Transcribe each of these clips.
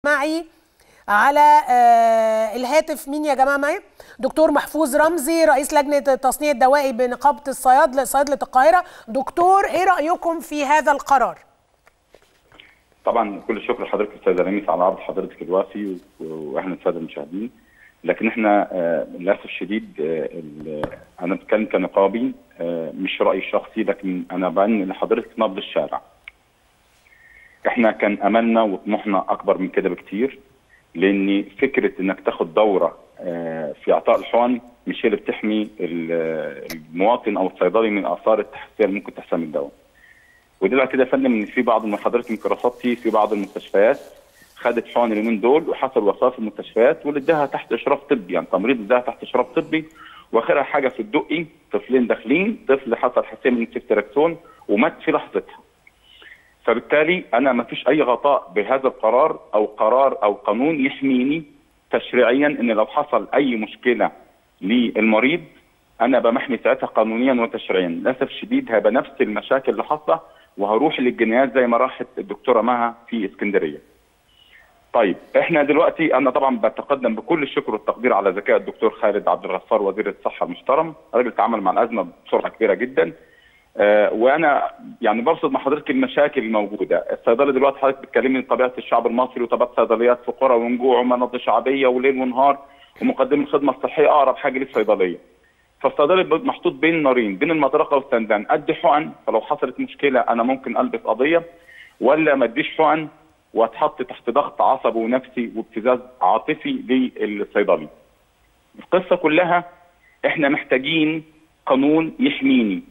معي على آه، الهاتف مين يا جماعه معي دكتور محفوظ رمزي رئيس لجنه التصنيع الدوائي بنقابه الصيادله صيادله القاهره دكتور ايه رايكم في هذا القرار طبعا كل الشكر لحضرتك استاذ رميس على عرض حضرتك الوافي و- واهلا الساده المشاهدين لكن احنا آه، للاسف الشديد آه، ال- انا بتكلم كنقابي آه، مش رايي الشخصي لكن انا بان لحضرتك نبض الشارع احنا كان املنا وطموحنا اكبر من كده بكتير لان فكره انك تاخد دوره آه، في اعطاء الحقن مش هي اللي بتحمي ال- المواطن او الصيدلي من اثار التحسية اللي ممكن تحصل من الدواء ودلوقتي كده يا فندم ان في بعض من حضرتك يمكن رصدتي في بعض المستشفيات خدت حقن اليومين دول وحصل وفاه في المستشفيات واللي اداها تحت اشراف طبي يعني تمريض اداها تحت اشراف طبي واخرها حاجه في الدقي طفلين داخلين طفل حصل حساسيه من السيفتراكسون ومات في لحظتها فبالتالي انا ما فيش اي غطاء بهذا القرار او قرار او قانون يحميني تشريعيا ان لو حصل اي مشكله للمريض انا بمحمي ساعتها قانونيا وتشريعيا للاسف الشديد هيبقى نفس المشاكل اللي حاصله وهروح للجنايات زي ما راحت الدكتوره مها في اسكندريه طيب احنا دلوقتي انا طبعا بتقدم بكل الشكر والتقدير على ذكاء الدكتور خالد عبد الغفار وزير الصحه المحترم راجل تعامل مع الازمه بسرعه كبيره جدا آه، وانا يعني برصد مع حضرتك المشاكل الموجوده، الصيدله دلوقتي حضرتك بتكلمني عن طبيعه الشعب المصري وطبيعه صيدليات في قرى ونجوع ومناطق شعبيه وليل ونهار ومقدمي الخدمه الصحيه اقرب حاجه للصيدليه. فالصيدلي بيبقى محطوط بين نارين بين المطرقه والسندان، ادي حقن فلو حصلت مشكله انا ممكن البس قضيه ولا ما اديش حقن واتحط تحت ضغط عصبي ونفسي وابتزاز عاطفي للصيدلي. القصه كلها احنا محتاجين قانون يحميني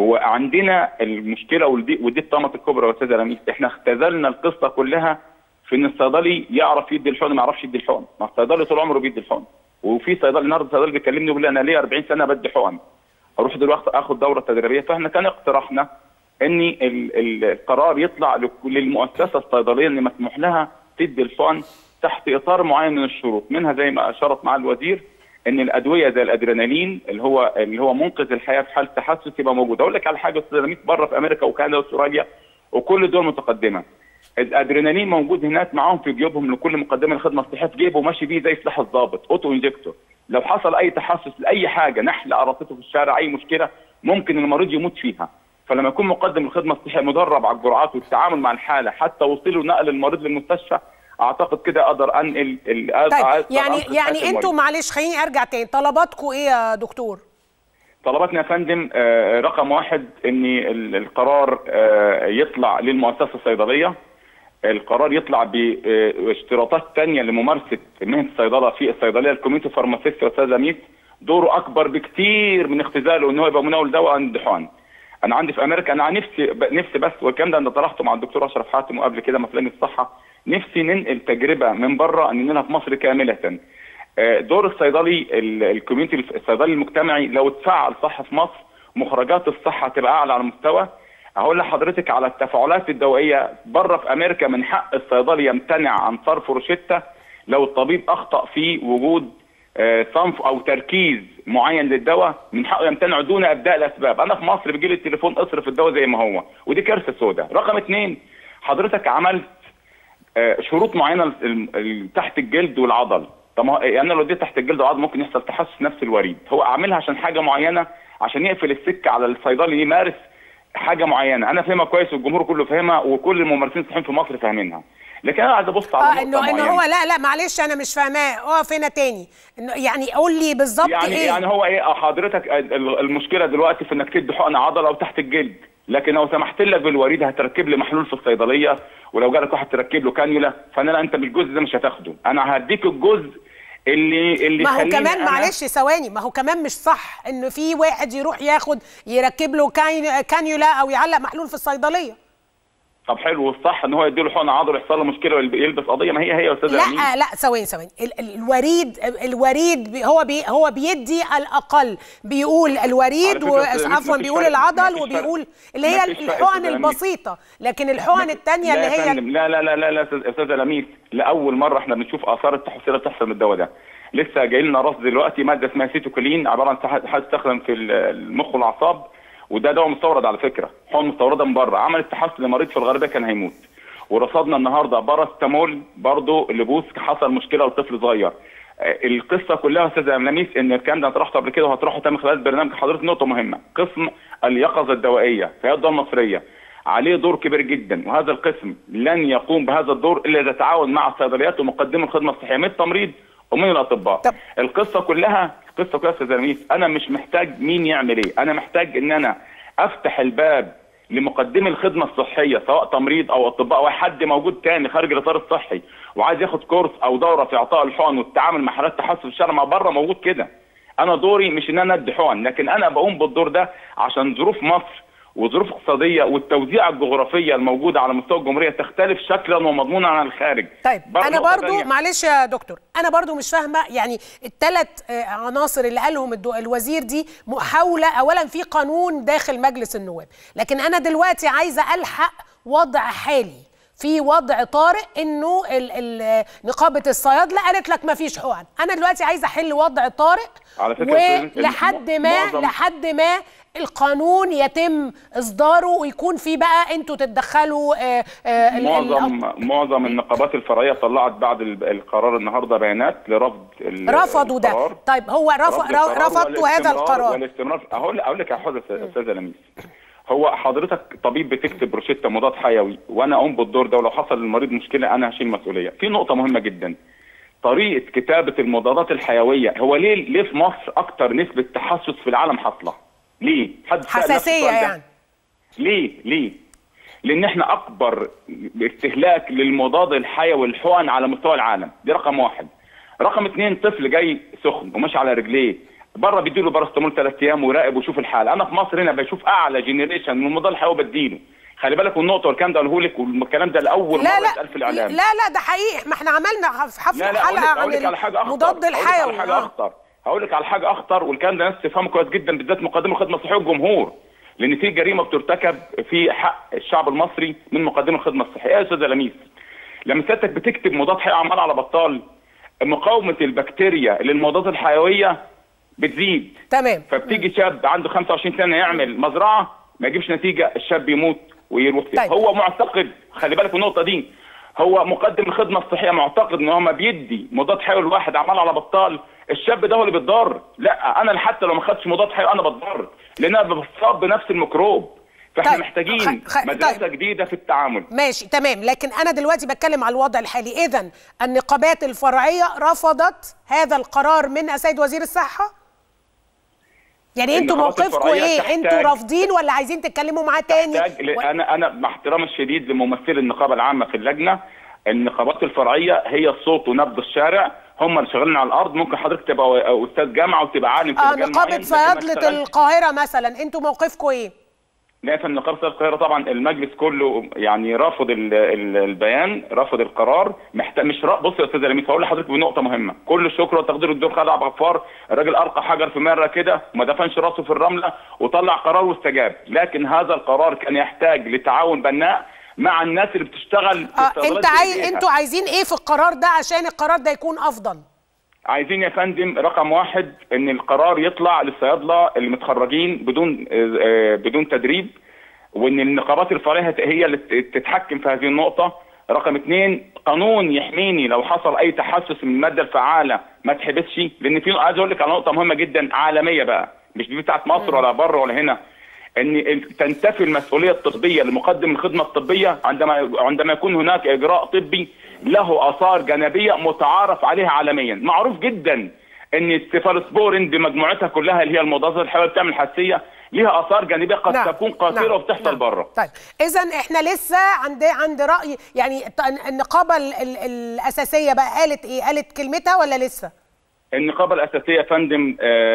وعندنا المشكله ودي ودي الطامه الكبرى يا استاذ رميس احنا اختزلنا القصه كلها في ان الصيدلي يعرف يدي الحقن ما يعرفش يدي الحقن ما الصيدلي طول عمره بيدي الحقن وفي صيدلي النهارده صيدلي بيكلمني يقول لي انا ليه 40 سنه بدي حقن اروح دلوقتي اخد دوره تدريبيه فاحنا كان اقتراحنا ان ال- ال- القرار يطلع لك- للمؤسسه الصيدليه اللي مسموح لها تدي الحقن تحت اطار معين من الشروط منها زي ما اشارت مع الوزير ان الادويه زي الادرينالين اللي هو اللي هو منقذ الحياه في حاله تحسس يبقى موجود اقول لك على حاجه استاذ رميس بره في امريكا وكندا واستراليا وكل الدول متقدمه الادرينالين موجود هناك معاهم في جيوبهم لكل مقدمي الخدمه الصحيه في جيبه ماشي بيه زي سلاح الضابط اوتو انجكتور لو حصل اي تحسس لاي حاجه نحل قرصته في الشارع اي مشكله ممكن المريض يموت فيها فلما يكون مقدم الخدمه الصحيه مدرب على الجرعات والتعامل مع الحاله حتى وصله نقل المريض للمستشفى اعتقد كده اقدر انقل ال- أقدر طيب أقدر يعني أنقذ حياة يعني المريض. انتوا معلش خليني ارجع تاني طلباتكم ايه يا دكتور طلباتنا يا فندم آه، رقم واحد ان ال- القرار آه، يطلع للمؤسسه الصيدليه القرار يطلع باشتراطات ثانيه لممارسه مهنه الصيدله في الصيدليه الكوميونتي فارماسيست يا استاذ لميس دوره اكبر بكتير من اختزاله ان هو يبقى مناول دواء عند حقن انا عندي في امريكا انا نفسي نفسي بس والكلام ده انا طرحته مع الدكتور اشرف حاتم وقبل كده مثلا الصحه نفسي ننقل تجربه من بره ننقلها في مصر كامله آه، دور الصيدلي ال- الكوميونتي الصيدلي المجتمعي لو اتفعل صح في مصر مخرجات الصحه تبقى اعلى على المستوى هقول لحضرتك على التفاعلات الدوائيه بره في امريكا من حق الصيدلي يمتنع عن صرف روشته لو الطبيب اخطا في وجود آه، صنف او تركيز معين للدواء من حقه يمتنع دون ابداء الاسباب انا في مصر بيجي لي التليفون اصرف الدواء زي ما هو ودي كارثه سوداء رقم اثنين حضرتك عملت آه، شروط معينه ال- ال- تحت الجلد والعضل طب ما هو- يعني انا لو اديت تحت الجلد والعضل ممكن يحصل تحسس نفس الوريد هو اعملها عشان حاجه معينه عشان يقفل السكه على الصيدلي يمارس حاجه معينه انا فاهمها كويس والجمهور كله فاهمها وكل الممارسين الصحيين في مصر فاهمينها لكن انا عايز ابص على اه نقطة انه انه معينة. هو لا لا معلش انا مش فاهماه اقف هنا تاني انه يعني قول لي بالظبط يعني ايه يعني هو ايه حضرتك ال- المشكله دلوقتي في انك تدي حقن عضله او تحت الجلد لكن لو سمحت لك بالوريد هتركب لي محلول في الصيدليه ولو جالك واحد تركب له كانيولا فانا لا انت بالجزء ده مش هتاخده انا هديك الجزء اللي اللي ما هو يخليني كمان أنا- معلش ثواني ما هو كمان مش صح انه في واحد يروح ياخد يركب له كاين- كانيولا او يعلق محلول في الصيدليه طب حلو والصح ان هو يديله حقن عضله يحصل له مشكله ويلبس قضيه ما هي هي يا استاذ امين لا لا ثواني ثواني ال- ال- الوريد الوريد بي- هو بي هو بيدي الاقل بيقول الوريد على فكرة يا أستاذ أمين، عفوا مفيش بيقول فرق- العضل مفيش فرق. وبيقول اللي هي مفيش فرق يا الحقن أستاذ أمين. البسيطه لكن الحقن الثانيه لا اللي يا هي فندم، لا لا لا لا لا أستاذ- استاذ لميس لاول مره احنا بنشوف اثار التحسير اللي بتحصل من الدواء ده لسه جاي لنا رصد دلوقتي ماده اسمها سيتوكولين عباره عن تح- حاجه تستخدم في المخ والاعصاب وده دواء مستورد على فكره حقن مستورده من بره عملت تحسن لمريض في الغربيه كان هيموت ورصدنا النهارده باراستامول برضه لبوس حصل مشكله لطفل صغير آه، القصه كلها يا استاذ لميس ان الكلام ده انا طرحته قبل كده وهطرحه تاني خلال برنامج حضرتك نقطه مهمه قسم اليقظه الدوائيه في الدول المصريه عليه دور كبير جدا وهذا القسم لن يقوم بهذا الدور الا اذا تعاون مع الصيدليات ومقدمي الخدمه الصحيه من التمريض ومن الاطباء طب. القصه كلها القصه كلها يا استاذ لميس انا مش محتاج مين يعمل ايه انا محتاج ان انا افتح الباب لمقدمي الخدمه الصحيه سواء تمريض او اطباء او حد موجود تاني خارج الاطار الصحي وعايز ياخد كورس او دوره في اعطاء الحقن والتعامل مع حالات تحسس الشرع ما بره موجود كده انا دوري مش ان انا ادي حقن لكن انا بقوم بالدور ده عشان ظروف مصر وظروف اقتصاديه والتوزيع الجغرافيه الموجوده على مستوى الجمهوريه تختلف شكلا ومضمونا عن الخارج طيب برضه انا نقطة برضو تانية. معلش يا دكتور انا برضو مش فاهمه يعني الثلاث عناصر اللي قالهم الدو- الوزير دي محاوله اولا في قانون داخل مجلس النواب لكن انا دلوقتي عايزه الحق وضع حالي في وضع طارئ انه ال ال نقابه الصيادله قالت لك ما فيش حقن انا دلوقتي عايزه احل وضع طارئ على فكرة يا أستاذ، ولحد ما معظم- لحد ما القانون يتم اصداره ويكون في بقى انتوا تتدخلوا آه، آه، ال- ال- معظم معظم النقابات الفرعيه طلعت بعد ال- القرار النهارده بيانات لرفض ال- رفضوا ده القرار. طيب هو رف... رفض القرار رفضتوا هذا والاستمرار- القرار والاستمرار اقول اقول لك يا حضرتك يا استاذه لميس هو حضرتك طبيب بتكتب روشته مضاد حيوي وانا اقوم بالدور ده ولو حصل للمريض مشكله انا هشيل مسؤوليه في نقطه مهمه جدا طريقه كتابه المضادات الحيويه هو ليه ليه في مصر اكتر نسبه تحسس في العالم حاصله ليه حد سأل نفسه حساسيه السؤال ده؟ يعني ليه ليه لان احنا اكبر استهلاك للمضاد الحيوي الحقن على مستوى العالم دي رقم واحد رقم اتنين طفل جاي سخن وماشي على رجليه بره بيديله باراستامول ثلاث ايام ويراقب ويشوف الحاله انا في مصر هنا بشوف اعلى جينيريشن من المضاد الحيوي بديله خلي بالك والنقطه والكلام ده قاله لك والكلام ده لاول لا مره لا اتقال في الاعلام لا لا ده حقيقي ما احنا عملنا في حفل لا لا هقول لك حلقه هقول لك عن على حاجه اخطر المضاد هقول لك الحيوي على حاجه آه. اخطر هقول لك على حاجه اخطر والكلام ده الناس تفهمه كويس جدا بالذات مقدمي الخدمه الصحيه والجمهور لان في جريمه بترتكب في حق الشعب المصري من مقدمي الخدمه الصحيه يا استاذ لميس لما سيادتك بتكتب مضاد حيوي عمال على بطال مقاومه البكتيريا للمضادات الحيويه بتزيد تمام فبتيجي شاب عنده 25 سنه يعمل مزرعه ما يجيبش نتيجه الشاب يموت ويروح فيها طيب. هو معتقد خلي بالك من النقطه دي هو مقدم الخدمه الصحيه معتقد ان هو ما بيدي مضاد حيوي الواحد عمال على بطال الشاب ده هو اللي بيتضر لا انا حتى لو ما خدتش مضاد حيوي انا بتضر لان انا بصاب بنفس الميكروب فاحنا طيب. محتاجين خ- خ- مدرسه طيب. جديده في التعامل ماشي تمام لكن انا دلوقتي بتكلم على الوضع الحالي اذا النقابات الفرعيه رفضت هذا القرار من السيد وزير الصحه يعني انتوا النقابات موقفكم الفرعية ايه تحتاج- انتوا رافضين ولا عايزين تتكلموا معاه تاني تحتاج ل... و- انا انا مع احترامي الشديد لممثلي النقابه العامه في اللجنه النقابات الفرعيه هي الصوت ونبض الشارع هم اللي شغالين على الارض ممكن حضرتك تبقى استاذ جامعه وتبقى عالم في اه مجال معين، نقابه لكن ما صيادله اشتغلتش. القاهره مثلا انتوا موقفكم ايه لا في النقابه صيادله القاهره طبعا المجلس كله يعني رافض ال... ال... البيان رافض القرار محتاج مش را... بص يا استاذ لميس هقول لحضرتك بنقطه مهمه كل الشكر والتقدير للدكتور خالد عبد الغفار الراجل القى حجر في مره كده وما دفنش راسه في الرمله وطلع قرار واستجاب لكن هذا القرار كان يحتاج لتعاون بناء مع الناس اللي بتشتغل في اه الصيدليات انت عايز بإيديها. انتوا عايزين ايه في القرار ده عشان القرار ده يكون افضل عايزين يا فندم رقم واحد ان القرار يطلع للصيادله اللي متخرجين بدون آه، آه، بدون تدريب وان النقابات الفرعيه هي اللي تت- تتحكم في هذه النقطه رقم اثنين قانون يحميني لو حصل اي تحسس من الماده الفعاله ما تحبسش لان في عايز اقول لك على نقطه مهمه جدا عالميه بقى مش دي بتاعت مصر ولا بره ولا هنا ان ال- تنتفي المسؤوليه الطبيه لمقدم الخدمه الطبيه عندما عندما يكون هناك اجراء طبي له اثار جانبيه متعارف عليها عالميا معروف جدا ان السيفالوسبورين بمجموعتها كلها اللي هي المضادات الحيويه بتعمل حساسيه ليها اثار جانبيه قد نعم، تكون قاتله نعم، وبتحصل نعم. بره طيب اذا احنا لسه عند عند راي يعني الت- النقابه ال ال الاساسيه بقى قالت ايه قالت كلمتها ولا لسه النقابه الاساسيه يا فندم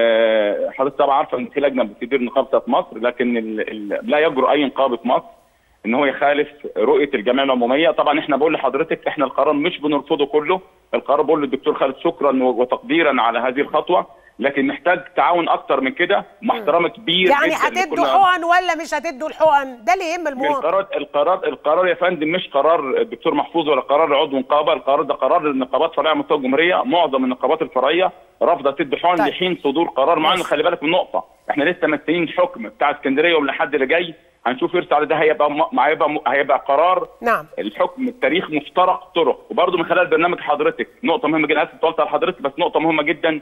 آه، حضرتك طبعا عارفه ان في لجنه بتدير نقابه بتاعت مصر لكن ال ال لا يجرؤ اي نقابه مصر ان هو يخالف رؤيه الجمعيه العموميه طبعا احنا بقول لحضرتك احنا القرار مش بنرفضه كله القرار بقول للدكتور خالد شكرا وتقديرا على هذه الخطوه لكن محتاج تعاون اكتر من كده مع احترام كبير يعني جدا هتدوا لكل- حقن ولا مش هتدوا الحقن ده اللي يهم المواطن القرار القرار القرار يا فندم مش قرار الدكتور محفوظ ولا قرار عضو نقابه القرار ده قرار النقابات فرعيه على مستوى الجمهوريه معظم النقابات الفرعيه رافضه تدي حقن طيب. لحين صدور قرار معين ماشي. خلي بالك من نقطه احنا لسه مستنيين الحكم بتاع اسكندريه ومن الحد اللي جاي هنشوف يرسى على ده هيبقى م... هيبقى م... هيبقى قرار نعم الحكم التاريخ مفترق طرق وبرضه من خلال برنامج حضرتك نقطه مهمه جدا اسف طولت على حضرتك بس نقطه مهمه جدا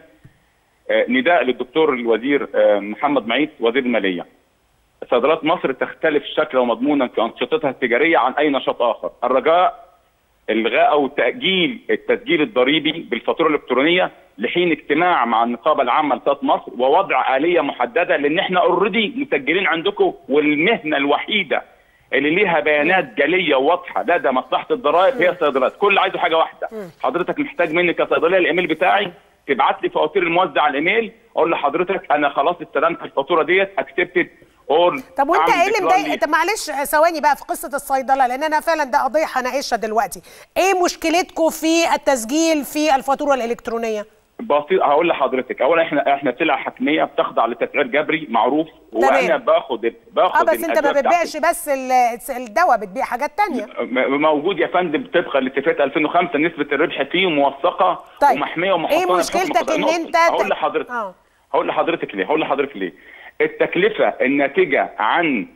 آه، نداء للدكتور الوزير آه، محمد معيط وزير الماليه صيدلات مصر تختلف شكلا ومضمونا في انشطتها التجاريه عن اي نشاط اخر الرجاء الغاء او تاجيل التسجيل الضريبي بالفاتوره الالكترونيه لحين اجتماع مع النقابه العامه لصيدله مصر ووضع اليه محدده لان احنا اوريدي مسجلين عندكم والمهنه الوحيده اللي ليها بيانات جليه وواضحه لدى مصلحه الضرائب هي الصيدلات كل اللي عايزه حاجه واحده حضرتك محتاج مني كصيدليه الايميل بتاعي تبعت لي فواتير الموزع على الايميل اقول لحضرتك انا خلاص استلمت الفاتوره ديت اكسبتد اول طب وانت ايه اللي مضايق طب معلش ثواني بقى في قصه الصيدله لان انا فعلا ده قضيه هناقشها دلوقتي ايه مشكلتكم في التسجيل في الفاتوره الالكترونيه بسيط هقول لحضرتك اولا احنا احنا سلع حكميه بتخضع لتسعير جبري معروف وانا تمام. باخد باخد اه بس انت ما الأدوية بتبيعش بس ال- الدواء بتبيع حاجات تانية م- موجود يا فندم طبقا لاتفاقيه 2005 نسبه الربح فيه موثقه طيب. ومحميه ومحصنه ايه بحكم مشكلتك قضاء ان النقطة. انت هقول ت- لحضرتك اه هقول لحضرتك ليه هقول لحضرتك ليه التكلفه الناتجه عن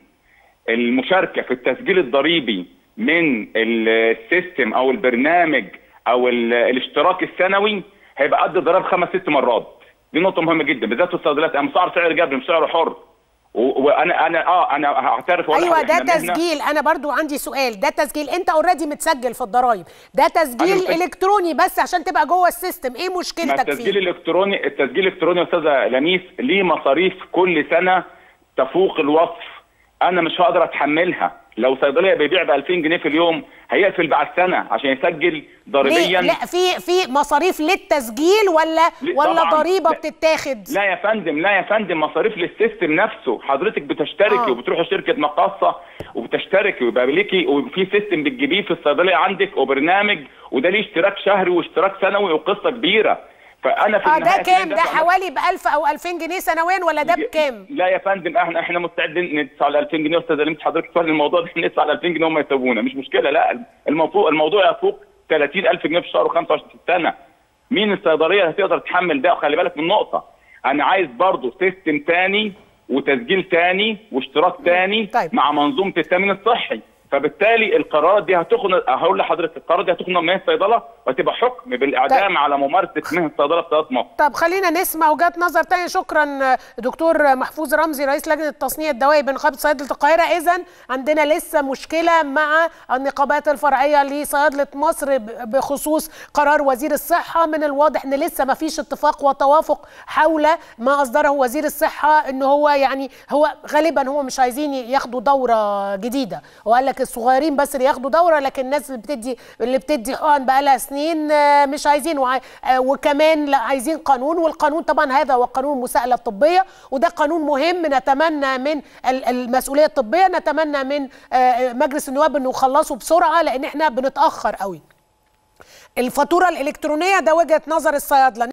المشاركه في التسجيل الضريبي من السيستم او البرنامج او ال- الاشتراك السنوي هيبقى قد ضرائب خمس ست مرات دي نقطه مهمه جدا بالذات في الصيدليات انا مسعر سعر جبري مش سعر حر و- وانا انا اه انا هعترف وأقول ايوه لك ده إحنا مهنة- تسجيل انا برضو عندي سؤال ده تسجيل انت اوريدي متسجل في الضرايب ده أنا تسجيل متسجل. الكتروني بس عشان تبقى جوه السيستم ايه ما مشكلتك التسجيل فيه الالكتروني التسجيل الالكتروني يا استاذه لميس ليه مصاريف كل سنه تفوق الوصف انا مش هقدر اتحملها لو صيدليه بيبيع ب 2000 جنيه في اليوم هيقفل بعد سنه عشان يسجل ليه ضريبيا لا في في مصاريف للتسجيل ولا ليه؟ ولا طبعاً. ضريبه لا. بتتاخد لا يا فندم لا يا فندم مصاريف للسيستم نفسه حضرتك بتشتركي آه. وبتروحي شركه مقاصه وبتشتركي ويبقى ليكي وفي سيستم بتجيبيه في الصيدليه عندك وبرنامج وده ليه اشتراك شهري واشتراك سنوي وقصه كبيره فانا في اه ده النهاية كام كده ده دافع حوالي ب 1000 او 2000 جنيه سنويا ولا ده بكام لا يا فندم احنا احنا مستعدين ندفع على 2000 جنيه استاذ لميس حضرتك سؤال الموضوع ده ندفع على 2000 جنيه وهم يسوونا مش مشكله لا الموضوع الموضوع يفوق 30000 جنيه في الشهر و25 في السنه مين الصيدليه اللي هتقدر تحمل ده وخلي بالك من نقطه انا عايز برضه سيستم تاني وتسجيل تاني واشتراك تاني طيب. مع منظومه التامين الصحي فبالتالي القرارات دي هتخن هقول لحضرتك القرارات دي هتخن من الصيدله وهتبقى حكم بالاعدام طيب. على ممارسه مهنه الصيدله في صيدله مصر طب خلينا نسمع وجهات نظر تانية شكرا دكتور محفوظ رمزي رئيس لجنه تصنيع الدواء بنقابه صيدله القاهره اذا عندنا لسه مشكله مع النقابات الفرعيه لصيادله مصر ب- بخصوص قرار وزير الصحه من الواضح ان لسه ما فيش اتفاق وتوافق حول ما اصدره وزير الصحه ان هو يعني هو غالبا هو مش عايزين ياخدوا دوره جديده هو قال لك الصغيرين بس اللي ياخدوا دوره لكن الناس اللي بتدي اللي بتدي حقن بقى لها سنين آه، مش عايزين وع- آه، وكمان لا عايزين قانون والقانون طبعا هذا هو قانون المساءله الطبيه وده قانون مهم نتمنى من ال- المسؤوليه الطبيه نتمنى من آه، مجلس النواب انه يخلصوا بسرعه لان احنا بنتاخر قوي الفاتوره الالكترونيه ده وجهه نظر الصيادله